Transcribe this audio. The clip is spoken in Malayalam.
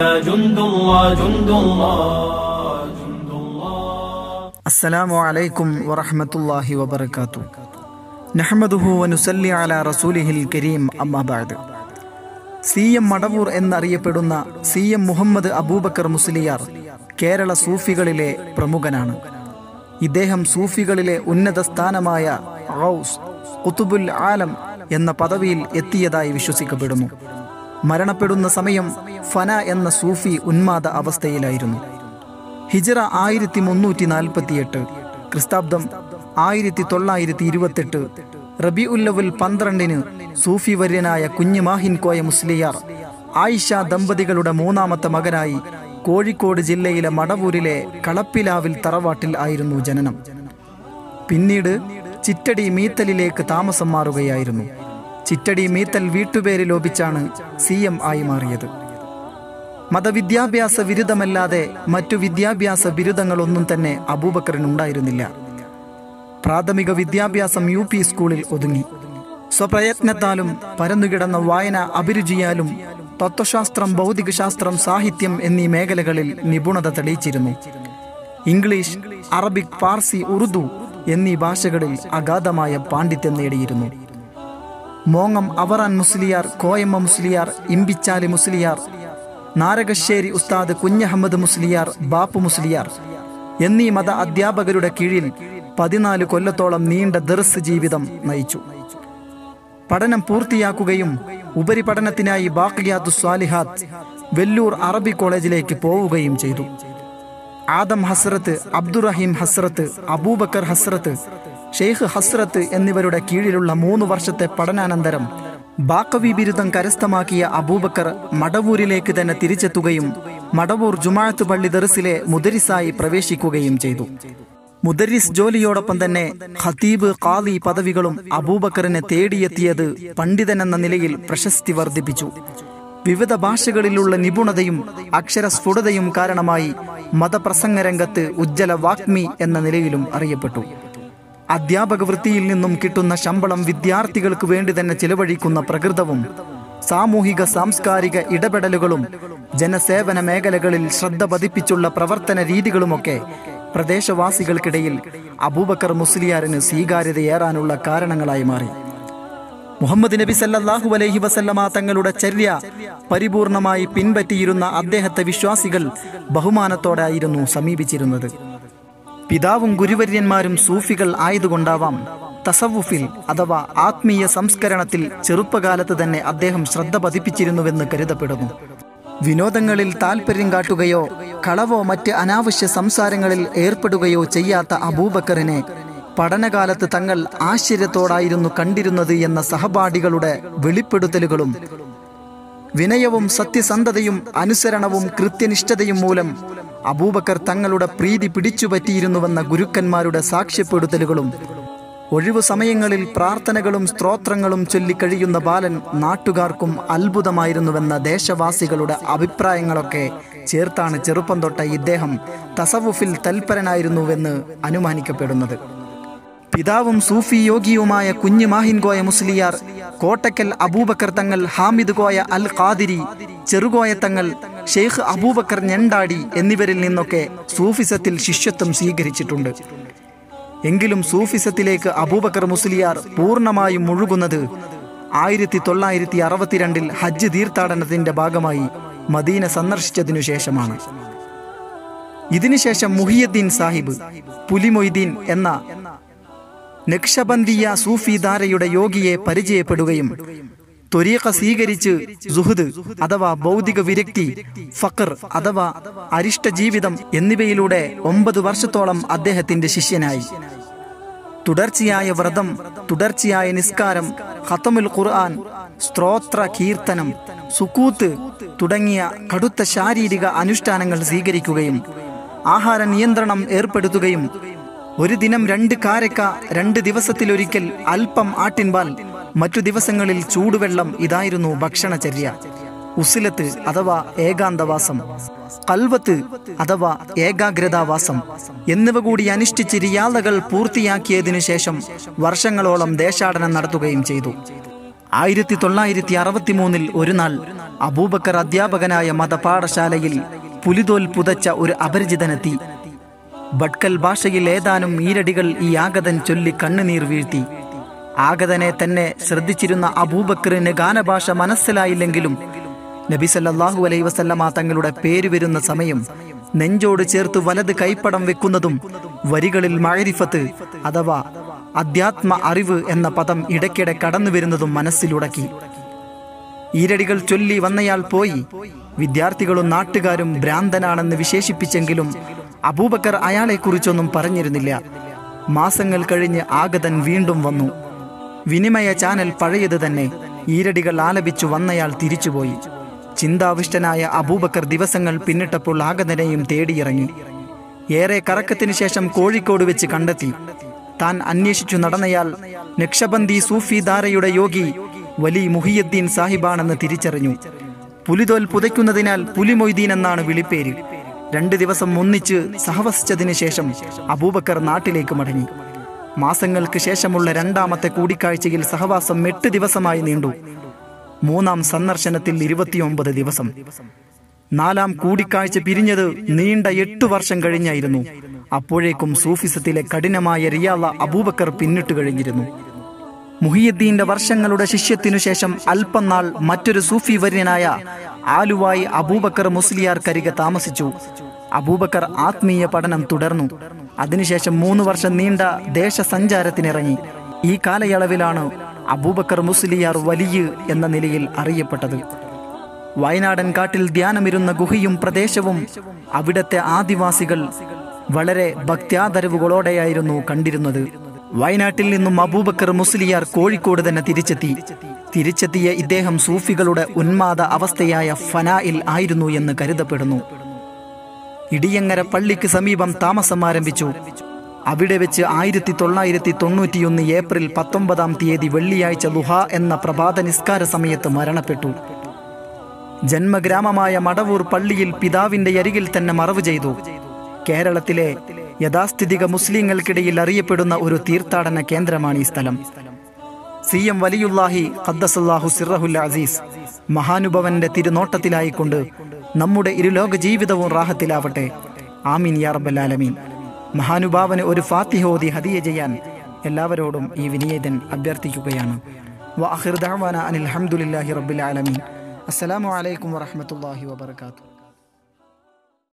جند الله جند الله جند الله അസ്സലാമു അലൈക്കും വറഹ്മത്തുള്ളാഹി വബറകാത്തു നഹ്മദുഹു വനുസല്ലി അലാ റസൂലിഹിൽ കരീം അമ്മാ ബഅദ് സി എം മടവൂർ എന്നറിയപ്പെടുന്ന സി എം മുഹമ്മദ് അബൂബക്കർ മുസ്ലിയാർ കേരള സൂഫികളിലെ പ്രമുഖനാണ് ഇദ്ദേഹം സൂഫികളിലെ ഉന്നത സ്ഥാനമായ റൗസ് കുത്തുബുൽ ആലം എന്ന പദവിയിൽ എത്തിയതായി വിശ്വസിക്കപ്പെടുന്നു മരണപ്പെടുന്ന സമയം ഫന എന്ന സൂഫി ഉന്മാദ അവസ്ഥയിലായിരുന്നു ഹിജറ ആയിരത്തി മുന്നൂറ്റി നാൽപ്പത്തിയെട്ട് ക്രിസ്താബ്ദം ആയിരത്തി തൊള്ളായിരത്തി ഇരുപത്തെട്ട് റബി ഉല്ലവുൽ പന്ത്രണ്ടിന് സൂഫി വര്യനായ കുഞ്ഞുമാഹിൻ കോയ മുസ്ലിയാർ ആയിഷ ദമ്പതികളുടെ മൂന്നാമത്തെ മകനായി കോഴിക്കോട് ജില്ലയിലെ മടവൂരിലെ കളപ്പിലാവിൽ തറവാട്ടിൽ ആയിരുന്നു ജനനം പിന്നീട് ചിറ്റടി മീത്തലിലേക്ക് താമസം മാറുകയായിരുന്നു ചിറ്റടി മീത്തൽ വീട്ടുപേര് ലോപിച്ചാണ് സി എം ആയി മാറിയത് മതവിദ്യാഭ്യാസ ബിരുദമല്ലാതെ മറ്റു വിദ്യാഭ്യാസ ബിരുദങ്ങളൊന്നും തന്നെ അബൂബക്കറിനുണ്ടായിരുന്നില്ല പ്രാഥമിക വിദ്യാഭ്യാസം യു പി സ്കൂളിൽ ഒതുങ്ങി സ്വപ്രയത്നത്താലും പരന്നുകിടന്ന വായന അഭിരുചിയാലും തത്വശാസ്ത്രം ഭൗതികശാസ്ത്രം സാഹിത്യം എന്നീ മേഖലകളിൽ നിപുണത തെളിയിച്ചിരുന്നു ഇംഗ്ലീഷ് അറബിക് പാർസി ഉറുദു എന്നീ ഭാഷകളിൽ അഗാധമായ പാണ്ഡിത്യം നേടിയിരുന്നു മോങ്ങം അവറാൻ മുസ്ലിയാർ കോയമ്മ മുസ്ലിയാർ ഇമ്പിച്ചാലി മുസ്ലിയാർ നാരകശ്ശേരി ഉസ്താദ് കുഞ്ഞഹമ്മദ് മുസ്ലിയാർ ബാപ്പു മുസ്ലിയാർ എന്നീ മത അധ്യാപകരുടെ കീഴിൽ പതിനാല് കൊല്ലത്തോളം നീണ്ട ദർസ് ജീവിതം നയിച്ചു പഠനം പൂർത്തിയാക്കുകയും ഉപരിപഠനത്തിനായി ബാക്കിയാത്തു സ്വാലിഹാത്ത് വെല്ലൂർ അറബി കോളേജിലേക്ക് പോവുകയും ചെയ്തു ആദം ഹസ്രത്ത് അബ്ദുറഹീം ഹസ്രത്ത് അബൂബക്കർ ഹസ്രത്ത് ഷെയ്ഖ് ഹസ്രത്ത് എന്നിവരുടെ കീഴിലുള്ള മൂന്ന് വർഷത്തെ പഠനാനന്തരം ബാക്കവി ബിരുദം കരസ്ഥമാക്കിയ അബൂബക്കർ മടവൂരിലേക്ക് തന്നെ തിരിച്ചെത്തുകയും മടവൂർ ജുമാഅത്ത് പള്ളി ദർസിലെ മുദരിസായി പ്രവേശിക്കുകയും ചെയ്തു മുദരിസ് ജോലിയോടൊപ്പം തന്നെ ഖതീബ് ഖാദി പദവികളും അബൂബക്കറിനെ തേടിയെത്തിയത് പണ്ഡിതൻ എന്ന നിലയിൽ പ്രശസ്തി വർദ്ധിപ്പിച്ചു വിവിധ ഭാഷകളിലുള്ള നിപുണതയും അക്ഷരസ്ഫുടതയും കാരണമായി മതപ്രസംഗ രംഗത്ത് ഉജ്ജ്വല വാഗ്മി എന്ന നിലയിലും അറിയപ്പെട്ടു അധ്യാപക വൃത്തിയിൽ നിന്നും കിട്ടുന്ന ശമ്പളം വിദ്യാർത്ഥികൾക്ക് വേണ്ടി തന്നെ ചിലവഴിക്കുന്ന പ്രകൃതവും സാമൂഹിക സാംസ്കാരിക ഇടപെടലുകളും ജനസേവന മേഖലകളിൽ ശ്രദ്ധ പതിപ്പിച്ചുള്ള പ്രവർത്തന രീതികളുമൊക്കെ പ്രദേശവാസികൾക്കിടയിൽ അബൂബക്കർ മുസ്ലിയാറിന് സ്വീകാര്യതയേറാനുള്ള കാരണങ്ങളായി മാറി മുഹമ്മദ് നബി സല്ലല്ലാഹു അലൈഹി വസല്ലമ തങ്ങളുടെ ചര്യ പരിപൂർണമായി പിൻപറ്റിയിരുന്ന അദ്ദേഹത്തെ വിശ്വാസികൾ ബഹുമാനത്തോടായിരുന്നു സമീപിച്ചിരുന്നത് പിതാവും ഗുരുവര്യന്മാരും സൂഫികൾ ആയതുകൊണ്ടാവാം തസവുഫിൽ അഥവാ ആത്മീയ സംസ്കരണത്തിൽ ചെറുപ്പകാലത്ത് തന്നെ അദ്ദേഹം ശ്രദ്ധ പതിപ്പിച്ചിരുന്നുവെന്ന് കരുതപ്പെടുന്നു വിനോദങ്ങളിൽ താൽപ്പര്യം കാട്ടുകയോ കളവോ മറ്റ് അനാവശ്യ സംസാരങ്ങളിൽ ഏർപ്പെടുകയോ ചെയ്യാത്ത അബൂബക്കറിനെ പഠനകാലത്ത് തങ്ങൾ ആശ്ചര്യത്തോടായിരുന്നു കണ്ടിരുന്നത് എന്ന സഹപാഠികളുടെ വെളിപ്പെടുത്തലുകളും വിനയവും സത്യസന്ധതയും അനുസരണവും കൃത്യനിഷ്ഠതയും മൂലം അബൂബക്കർ തങ്ങളുടെ പ്രീതി പിടിച്ചുപറ്റിയിരുന്നുവെന്ന ഗുരുക്കന്മാരുടെ സാക്ഷ്യപ്പെടുത്തലുകളും ഒഴിവു സമയങ്ങളിൽ പ്രാർത്ഥനകളും സ്ത്രോത്രങ്ങളും ചൊല്ലിക്കഴിയുന്ന ബാലൻ നാട്ടുകാർക്കും അത്ഭുതമായിരുന്നുവെന്ന ദേശവാസികളുടെ അഭിപ്രായങ്ങളൊക്കെ ചേർത്താണ് ചെറുപ്പം തൊട്ട ഇദ്ദേഹം തസവുഫിൽ തൽപരനായിരുന്നുവെന്ന് അനുമാനിക്കപ്പെടുന്നത് പിതാവും സൂഫി യോഗിയുമായ കുഞ്ഞു മാഹിൻ കോയ മുസ്ലിയാർ കോട്ടക്കൽ അബൂബക്കർ തങ്ങൾ ഹാമിദ് കോയ അൽ ഖാദിരി ചെറുകോയ തങ്ങൾ ഷെയ്ഖ് അബൂബക്കർ ഞണ്ടാടി എന്നിവരിൽ നിന്നൊക്കെ സൂഫിസത്തിൽ ശിഷ്യത്വം സ്വീകരിച്ചിട്ടുണ്ട് എങ്കിലും സൂഫിസത്തിലേക്ക് അബൂബക്കർ മുസ്ലിയാർ പൂർണ്ണമായും മുഴുകുന്നത് ആയിരത്തി തൊള്ളായിരത്തി അറുപത്തിരണ്ടിൽ ഹജ്ജ് തീർത്ഥാടനത്തിന്റെ ഭാഗമായി മദീന സന്ദർശിച്ചതിനു ശേഷമാണ് ഇതിനുശേഷം മുഹിയുദ്ദീൻ സാഹിബ് പുലിമൊയ്തീൻ എന്ന നക്ഷബന്ദിയ സൂഫി ധാരയുടെ യോഗിയെ പരിചയപ്പെടുകയും ത്വരീഖ സ്വീകരിച്ച് സുഹൃദ് അഥവാ ഭൗതിക വിരക്തി ഫക്കർ അഥവാ അരിഷ്ട ജീവിതം എന്നിവയിലൂടെ ഒമ്പത് വർഷത്തോളം അദ്ദേഹത്തിന്റെ ശിഷ്യനായി തുടർച്ചയായ വ്രതം തുടർച്ചയായ നിസ്കാരം ഖത്തമുൽ ഖുർആൻ സ്ത്രോത്ര കീർത്തനം സുക്കൂത്ത് തുടങ്ങിയ കടുത്ത ശാരീരിക അനുഷ്ഠാനങ്ങൾ സ്വീകരിക്കുകയും ആഹാര നിയന്ത്രണം ഏർപ്പെടുത്തുകയും ഒരു ദിനം രണ്ട് കാരക്ക രണ്ട് ദിവസത്തിലൊരിക്കൽ അല്പം ആട്ടിൻപാൽ മറ്റു ദിവസങ്ങളിൽ ചൂടുവെള്ളം ഇതായിരുന്നു ഭക്ഷണചര്യ ഉസിലത്ത് അഥവാ ഏകാന്തവാസം കൽവത്ത് അഥവാ ഏകാഗ്രതാവാസം എന്നിവ കൂടി അനുഷ്ഠിച്ച് റിയാദകൾ പൂർത്തിയാക്കിയതിനു ശേഷം വർഷങ്ങളോളം ദേശാടനം നടത്തുകയും ചെയ്തു ആയിരത്തി തൊള്ളായിരത്തി അറുപത്തി മൂന്നിൽ ഒരു നാൾ അബൂബക്കർ അധ്യാപകനായ മതപാഠശാലയിൽ പുലിതോൽ പുതച്ച ഒരു അപരിചിതനെത്തി ഭട്കൽ ഭാഷയിൽ ഏതാനും ഈരടികൾ ഈ ആഗതൻ ചൊല്ലി കണ്ണുനീർ വീഴ്ത്തി ആഗതനെ തന്നെ ശ്രദ്ധിച്ചിരുന്ന അബൂബക്കറിന് ഗാനഭാഷ മനസ്സിലായില്ലെങ്കിലും നബി സല്ലല്ലാഹു അലൈഹി വസല്ലമ തങ്ങളുടെ പേര് വരുന്ന സമയം നെഞ്ചോട് ചേർത്ത് വലത് കൈപ്പടം വെക്കുന്നതും വരികളിൽ മഴരിഫത്ത് അഥവാ അധ്യാത്മ അറിവ് എന്ന പദം ഇടയ്ക്കിടെ കടന്നു വരുന്നതും മനസ്സിലുടക്കി ഈരടികൾ ചൊല്ലി വന്നയാൾ പോയി വിദ്യാർത്ഥികളും നാട്ടുകാരും ഭ്രാന്തനാണെന്ന് വിശേഷിപ്പിച്ചെങ്കിലും അബൂബക്കർ അയാളെക്കുറിച്ചൊന്നും പറഞ്ഞിരുന്നില്ല മാസങ്ങൾ കഴിഞ്ഞ് ആഗതൻ വീണ്ടും വന്നു വിനിമയ ചാനൽ പഴയത് തന്നെ ഈരടികൾ ആലപിച്ചു വന്നയാൾ തിരിച്ചുപോയി ചിന്താവിഷ്ടനായ അബൂബക്കർ ദിവസങ്ങൾ പിന്നിട്ടപ്പോൾ ആഗതനെയും തേടിയിറങ്ങി ഏറെ കറക്കത്തിന് ശേഷം കോഴിക്കോട് വെച്ച് കണ്ടെത്തി താൻ അന്വേഷിച്ചു നടന്നയാൾ നക്ഷബന്ദി സൂഫി ദാരയുടെ യോഗി വലി മുഹിയുദ്ദീൻ സാഹിബാണെന്ന് തിരിച്ചറിഞ്ഞു പുലിതോൽ പുതയ്ക്കുന്നതിനാൽ പുലിമൊയ്തീൻ എന്നാണ് വിളിപ്പേര് രണ്ട് ദിവസം ഒന്നിച്ച് സഹവസിച്ചതിന് ശേഷം അബൂബക്കർ നാട്ടിലേക്ക് മടങ്ങി മാസങ്ങൾക്ക് ശേഷമുള്ള രണ്ടാമത്തെ കൂടിക്കാഴ്ചയിൽ സഹവാസം എട്ട് ദിവസമായി നീണ്ടു മൂന്നാം സന്ദർശനത്തിൽ ഇരുപത്തിയൊമ്പത് ദിവസം നാലാം കൂടിക്കാഴ്ച പിരിഞ്ഞത് നീണ്ട എട്ടു വർഷം കഴിഞ്ഞായിരുന്നു അപ്പോഴേക്കും സൂഫിസത്തിലെ കഠിനമായ റിയാള അബൂബക്കർ പിന്നിട്ട് കഴിഞ്ഞിരുന്നു മുഹിയുദ്ദീന്റെ വർഷങ്ങളുടെ ശിഷ്യത്തിനു ശേഷം അല്പം നാൾ മറ്റൊരു സൂഫി വര്യനായ ആലുവായി അബൂബക്കർ മുസ്ലിയാർക്കരികെ താമസിച്ചു അബൂബക്കർ ആത്മീയ പഠനം തുടർന്നു അതിനുശേഷം മൂന്ന് വർഷം നീണ്ട ദേശസഞ്ചാരത്തിനിറങ്ങി ഈ കാലയളവിലാണ് അബൂബക്കർ മുസ്ലിയാർ വലിയ എന്ന നിലയിൽ അറിയപ്പെട്ടത് വയനാടൻ കാട്ടിൽ ധ്യാനമിരുന്ന ഗുഹയും പ്രദേശവും അവിടത്തെ ആദിവാസികൾ വളരെ ഭക്ത്യാദരവുകളോടെയായിരുന്നു കണ്ടിരുന്നത് വയനാട്ടിൽ നിന്നും അബൂബക്കർ മുസ്ലിയാർ കോഴിക്കോട് തന്നെ തിരിച്ചെത്തി തിരിച്ചെത്തിയ ഇദ്ദേഹം സൂഫികളുടെ ഉന്മാദ അവസ്ഥയായ ഫനായിൽ ആയിരുന്നു എന്ന് കരുതപ്പെടുന്നു ഇടിയങ്ങര പള്ളിക്ക് സമീപം താമസം ആരംഭിച്ചു അവിടെ വെച്ച് ആയിരത്തി തൊള്ളായിരത്തി തൊണ്ണൂറ്റിയൊന്ന് ഏപ്രിൽ പത്തൊമ്പതാം തീയതി വെള്ളിയാഴ്ച ലുഹ എന്ന പ്രഭാത നിസ്കാര സമയത്ത് മരണപ്പെട്ടു ജന്മഗ്രാമമായ മടവൂർ പള്ളിയിൽ പിതാവിന്റെ അരികിൽ തന്നെ മറവ് ചെയ്തു കേരളത്തിലെ യഥാസ്ഥിതിക മുസ്ലിങ്ങൾക്കിടയിൽ അറിയപ്പെടുന്ന ഒരു തീർത്ഥാടന കേന്ദ്രമാണ് ഈ സ്ഥലം സി എം വലിയുല്ലാഹി ഖദ്ദസല്ലാഹു സിറഹുൽ അസീസ് മഹാനുഭവന്റെ തിരുനോട്ടത്തിലായിക്കൊണ്ട് നമ്മുടെ ഇരുലോക ജീവിതവും റാഹത്തിലാവട്ടെ ആമീൻ യാ റബ്ബൽ ആലമീൻ മഹാനുഭാവന് ഒരു ഫാത്തിഹോദി ഹദിയ ചെയ്യാൻ എല്ലാവരോടും ഈ വിനീതൻ അഭ്യർത്ഥിക്കുകയാണ് വ അഖിർ ദഅവാന അനിൽ ഹംദുലില്ലാഹി റബ്ബിൽ ആലമീൻ അസ്സലാമു അലൈക്കും വറഹ്മത്തുള്ളാഹി വബറകാതുഹു